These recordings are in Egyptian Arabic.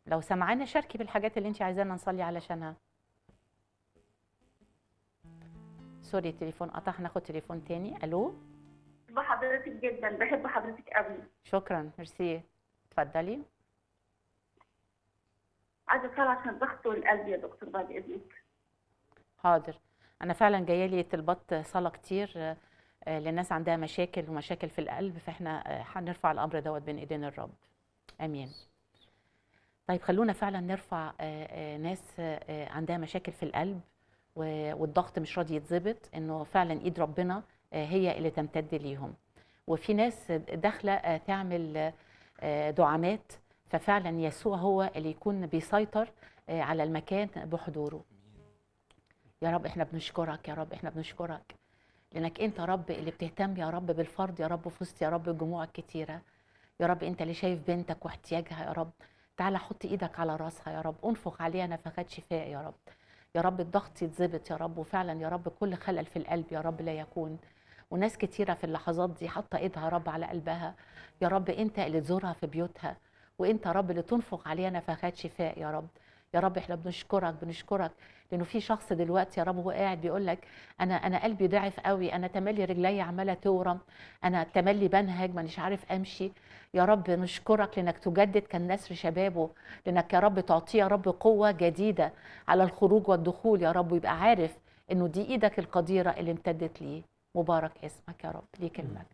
لو سمعانا شاركي بالحاجات اللي انت عايزانا نصلي علشانها سوري التليفون قطع هناخد تليفون تاني الو بحب حضرتك جدا بحب حضرتك قوي شكرا ميرسي اتفضلي عايزه اسال عشان الضغط والقلب يا دكتور بعد اذنك حاضر انا فعلا جايه لي طلبات صلاه كتير آه، آه، للناس عندها مشاكل ومشاكل في القلب فاحنا آه، هنرفع الامر دوت بين ايدين الرب امين طيب خلونا فعلا نرفع آه، آه، ناس آه، آه، عندها مشاكل في القلب و- والضغط مش راضي يتظبط انه فعلا ايد ربنا آه، هي اللي تمتد ليهم وفي ناس داخله آه، تعمل آه، آه، دعامات ففعلا يسوع هو اللي يكون بيسيطر آه، على المكان بحضوره يا رب احنا بنشكرك يا رب احنا بنشكرك لانك انت رب اللي بتهتم يا رب بالفرد يا رب في وسط يا رب الجموع الكتيره يا رب انت اللي شايف بنتك واحتياجها يا رب تعالى حط ايدك على راسها يا رب انفخ عليها نفخات شفاء يا رب يا رب الضغط يتظبط يا رب وفعلا يا رب كل خلل في القلب يا رب لا يكون وناس كتيره في اللحظات دي حاطه ايدها يا رب على قلبها يا رب انت اللي تزورها في بيوتها وانت يا رب اللي تنفخ عليها نفخات شفاء يا رب يا رب احنا بنشكرك بنشكرك لانه في شخص دلوقتي يا رب هو قاعد بيقول لك انا انا قلبي ضعف قوي انا تملي رجلي عماله تورم انا تملي بنهج مانيش عارف امشي يا رب نشكرك لانك تجدد كالنسر شبابه لانك يا رب تعطيه يا رب قوه جديده على الخروج والدخول يا رب ويبقى عارف انه دي ايدك القديره اللي امتدت ليه مبارك اسمك يا رب ليك المجد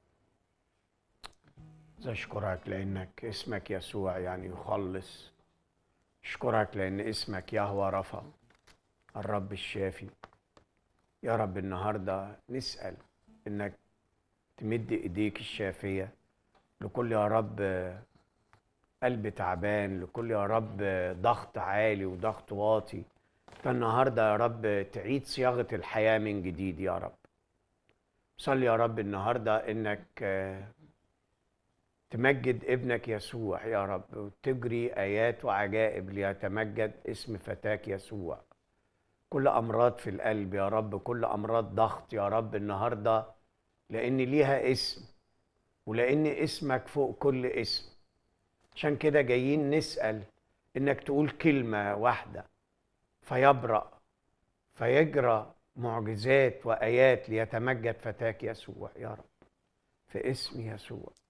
أشكرك لأنك اسمك يسوع يعني يخلص أشكرك لأن اسمك يهوى رفا الرب الشافي يا رب النهاردة نسأل إنك تمد إيديك الشافية لكل يا رب قلب تعبان لكل يا رب ضغط عالي وضغط واطي فالنهاردة يا رب تعيد صياغة الحياة من جديد يا رب صلي يا رب النهاردة إنك آه، تمجد ابنك يسوع يا رب وتجري آيات وعجائب ليتمجد اسم فتاك يسوع كل أمراض في القلب يا رب كل أمراض ضغط يا رب النهاردة لأن ليها اسم ولأن اسمك فوق كل اسم عشان كده جايين نسأل إنك تقول كلمة واحدة فيبرأ فيجرى معجزات وآيات ليتمجد فتاك يسوع يا رب في اسم يسوع